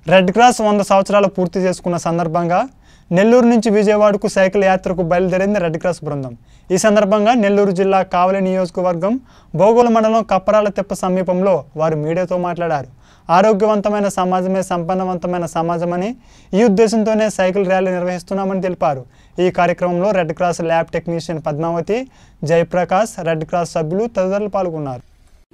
red cross వంద సంవత్సరాలు పూర్తి చేసుకున్న సందర్భంగా నెల్లూరు నుంచి విజయవాడకు సైకిల్ యాత్రకు బయలుదేరింది రెడ్ క్రాస్ బృందం ఈ సందర్భంగా నెల్లూరు జిల్లా కావలి నియోజకవర్గం బోగోలు మండలం కప్పరాల తెప్ప సమీపంలో వారు మీడియాతో మాట్లాడారు ఆరోగ్యవంతమైన సమాజమే సంపన్నవంతమైన సమాజమని ఈ ఉద్దేశంతోనే సైకిల్ ర్యాలీ నిర్వహిస్తున్నామని తెలిపారు ఈ కార్యక్రమంలో red cross lab technician Padmavathi Jayaprakash red cross సభ్యులు తదితరులు పాల్గొన్నారు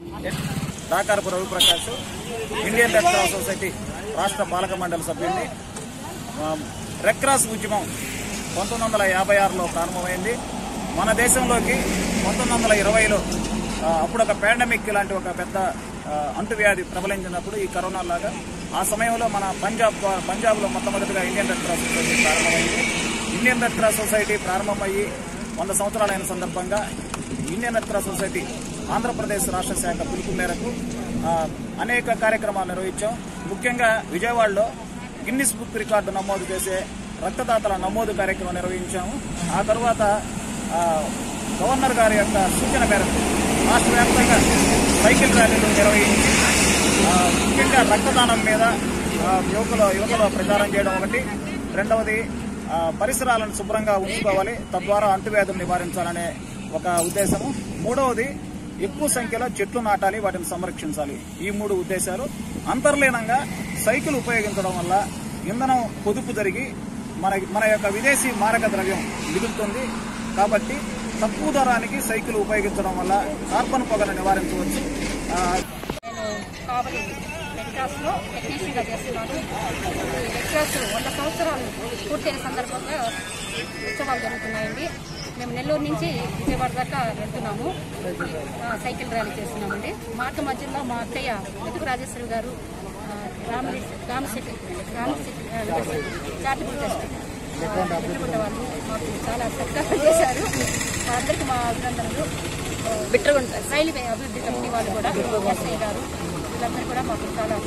Dakarapu Raviprakash Indian red cross society రాష్ట్ర పాలక మండలి సభ్యుడిని ఆ, రెడ్ క్రాస్ ఉద్యమం పంతొమ్మిది వందల యాభై ఆరులో ప్రారంభమైంది మన దేశంలోకి పంతొమ్మిది వందల ఇరవైలో అప్పుడు ఒక పాండమిక్ లాంటి ఒక పెద్ద ఆ, అంటువ్యాధి ప్రబలించినప్పుడు ఈ కరోనా లాగా ఆ సమయంలో మన పంజాబ్ పంజాబ్లో మొట్టమొదటిగా ఇండియన్ రెడ్ క్రాస్ సొసైటీ ప్రారంభమైంది ఇండియన్ రెడ్ క్రాస్ సొసైటీ ప్రారంభమయ్యి వంద సంవత్సరాలైన సందర్భంగా Indian red cross society Andhra Pradesh రాష్ట్ర శాఖ పిలుపు మేరకు ఆ, అనేక కార్యక్రమాలు నిర్వహించాం ముఖ్యంగా విజయవాడలో గిన్నిస్ బుక్ రికార్డు నమోదు చేసే రక్తదాతల నమోదు కార్యక్రమం నిర్వహించాము ఆ తర్వాత ఆ, గవర్నర్ గారి యొక్క సూచన మేరకు రాష్ట్ర వ్యాప్తంగా సైకిల్ ర్యాలీలు నిర్వహించి ఆ, ముఖ్యంగా రక్తదానం మీద ఆ, యువకులు యువతలో ప్రచారం చేయడం ఒకటి రెండవది ఆ, పరిసరాలను శుభ్రంగా ఉంచుకోవాలి తద్వారా అంటువ్యాధులు నివారించాలనే ఒక ఉద్దేశము మూడవది ఎక్కువ సంఖ్యలో చెట్లు నాటాలి వాటిని సంరక్షించాలి ఈ మూడు ఉద్దేశాలు అంతర్లీనంగా సైకిల్ ఉపయోగించడం వల్ల ఇంధనం పొదుపు జరిగి మన మన యొక్క విదేశీ మారక ద్రవ్యం మిగులుతుంది కాబట్టి తక్కువ ధరానికి సైకిల్ ఉపయోగించడం వల్ల కార్బన్ పొగను నివారించవచ్చు ఆ, నేను కావలి రెడ్ క్రాస్లో టెక్నీషియన్గా చేస్తున్నాను ఈ రెడ్ క్రాస్ వంద సంవత్సరాలు పూర్తయిన సందర్భంగా ఉత్సవాలు జరుగుతున్నాయండి మేము నెల్లూరు నుంచి విజయవాడ దాకా వెళ్తున్నాము ఆ, సైకిల్ ర్యాలీ చేస్తున్నామండి మార్గ మధ్యలో మా అత్తయ్య వెతుకు రాజేశ్వరి గారు ఆ, రామలి రామశెట్టి రామశెట్టి చారిటబుల్ ట్రస్ట్ బిట్రగుంట వాళ్ళు మాకు చాలా సత్కారం చేశారు అందరికీ మా అభినందనలు బిట్రగుంట రైల్వే అభివృద్ధి కమిటీ వాళ్ళు కూడా ఎస్ఐ గారు వీళ్ళందరూ కూడా మాకు చాలా